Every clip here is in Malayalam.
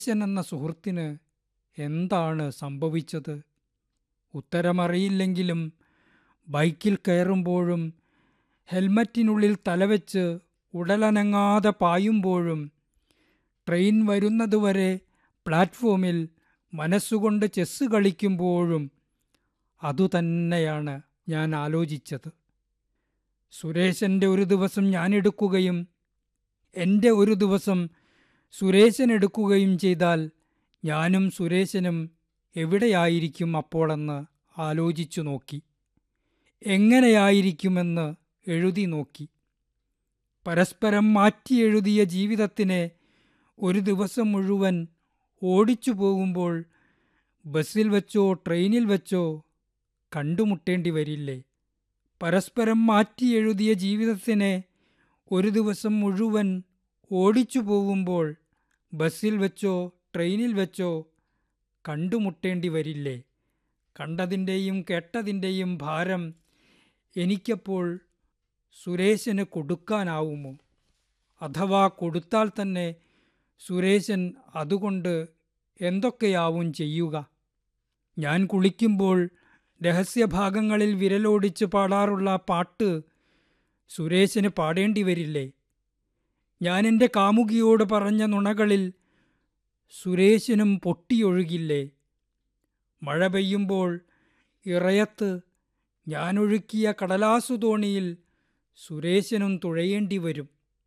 അച്ഛൻ എന്ന സുഹൃത്തിന് എന്താണ് സംഭവിച്ചത് ഉത്തരമറിയില്ലെങ്കിലും ബൈക്കിൽ കയറുമ്പോഴും ഹെൽമറ്റിനുള്ളിൽ തലവെച്ച് ഉടലനങ്ങാതെ പായുമ്പോഴും ട്രെയിൻ വരുന്നതുവരെ പ്ലാറ്റ്ഫോമിൽ മനസ്സുകൊണ്ട് ചെസ്സ് കളിക്കുമ്പോഴും അതുതന്നെയാണ് ഞാൻ ആലോചിച്ചത് സുരേശൻ്റെ ഒരു ദിവസം ഞാൻ എടുക്കുകയും എൻ്റെ ഒരു ദിവസം സുരേശൻ എടുക്കുകയും ചെയ്താൽ ഞാനും സുരേശനും എവിടെയായിരിക്കും അപ്പോളെന്ന് ആലോചിച്ചു നോക്കി എങ്ങനെയായിരിക്കുമെന്ന് എഴുതി നോക്കി പരസ്പരം മാറ്റി എഴുതിയ ജീവിതത്തിനെ ഒരു ദിവസം മുഴുവൻ ഓടിച്ചു പോകുമ്പോൾ ബസ്സിൽ വെച്ചോ ട്രെയിനിൽ വെച്ചോ കണ്ടുമുട്ടേണ്ടി വരില്ലേ പരസ്പരം മാറ്റി എഴുതിയ ജീവിതത്തിനെ ഒരു ദിവസം മുഴുവൻ ഓടിച്ചു പോകുമ്പോൾ ബസ്സിൽ വെച്ചോ ട്രെയിനിൽ വെച്ചോ കണ്ടുമുട്ടേണ്ടി വരില്ലേ കണ്ടതിൻ്റെയും കേട്ടതിൻ്റെയും ഭാരം എനിക്കപ്പോൾ സുരേശന് കൊടുക്കാനാവുമോ അഥവാ കൊടുത്താൽ തന്നെ സുരേശൻ അതുകൊണ്ട് എന്തൊക്കെയാവും ചെയ്യുക ഞാൻ കുളിക്കുമ്പോൾ രഹസ്യഭാഗങ്ങളിൽ വിരലോടിച്ച് പാടാറുള്ള പാട്ട് സുരേശന് പാടേണ്ടി വരില്ലേ ഞാൻ എൻ്റെ കാമുകിയോട് പറഞ്ഞ നുണകളിൽ സുരേശനും പൊട്ടിയൊഴുകില്ലേ മഴ പെയ്യുമ്പോൾ ഇറയത്ത് ഞാനൊഴുക്കിയ കടലാസു തോണിയിൽ സുരേശനും തുഴയേണ്ടി വരും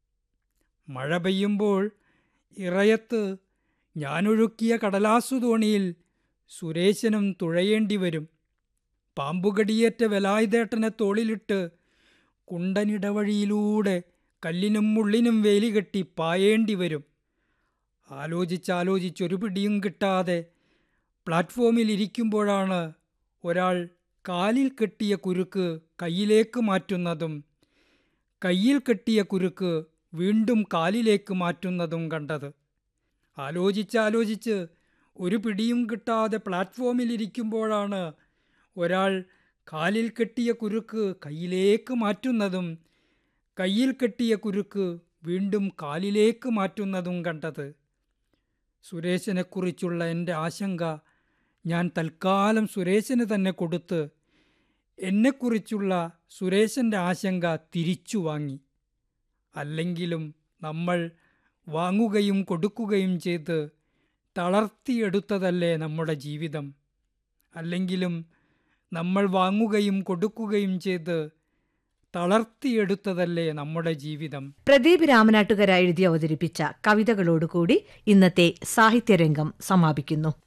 മഴ പെയ്യുമ്പോൾ ഇറയത്ത് ഞാനൊഴുക്കിയ കടലാസു തോണിയിൽ സുരേശനും തുഴയേണ്ടി വരും പാമ്പുകടിയേറ്റ വെലായുധേട്ടനെ തോളിലിട്ട് കുണ്ടനിടവഴിയിലൂടെ കല്ലിനും മുള്ളിനും വേലി കെട്ടി പായേണ്ടി വരും ആലോചിച്ചാലോചിച്ചൊരു പിടിയും കിട്ടാതെ പ്ലാറ്റ്ഫോമിൽ ഇരിക്കുമ്പോഴാണ് ഒരാൾ കാലിൽ കെട്ടിയ കുരുക്ക് കയ്യിലേക്ക് മാറ്റുന്നതും കയ്യിൽ കെട്ടിയ കുരുക്ക് വീണ്ടും കാലിലേക്ക് മാറ്റുന്നതും കണ്ടത് ആലോചിച്ചാലോചിച്ച് ഒരു പിടിയും കിട്ടാതെ പ്ലാറ്റ്ഫോമിൽ ഇരിക്കുമ്പോഴാണ് ഒരാൾ കാലിൽ കെട്ടിയ കുരുക്ക് കയ്യിലേക്ക് മാറ്റുന്നതും കയ്യിൽ കെട്ടിയ കുരുക്ക് വീണ്ടും കാലിലേക്ക് മാറ്റുന്നതും കണ്ടത് സുരേശനെക്കുറിച്ചുള്ള എൻ്റെ ആശങ്ക ഞാൻ തൽക്കാലം സുരേശന് തന്നെ കൊടുത്ത് എന്നെക്കുറിച്ചുള്ള സുരേശൻ്റെ ആശങ്ക തിരിച്ചു വാങ്ങി അല്ലെങ്കിലും നമ്മൾ വാങ്ങുകയും കൊടുക്കുകയും ചെയ്ത് തളർത്തിയെടുത്തതല്ലേ നമ്മുടെ ജീവിതം അല്ലെങ്കിലും നമ്മൾ വാങ്ങുകയും കൊടുക്കുകയും ചെയ്ത് തളർത്തിയെടുത്തതല്ലേ നമ്മുടെ ജീവിതം പ്രദീപ് രാമനാട്ടുകര എഴുതി അവതരിപ്പിച്ച കവിതകളോടുകൂടി ഇന്നത്തെ സാഹിത്യരംഗം സമാപിക്കുന്നു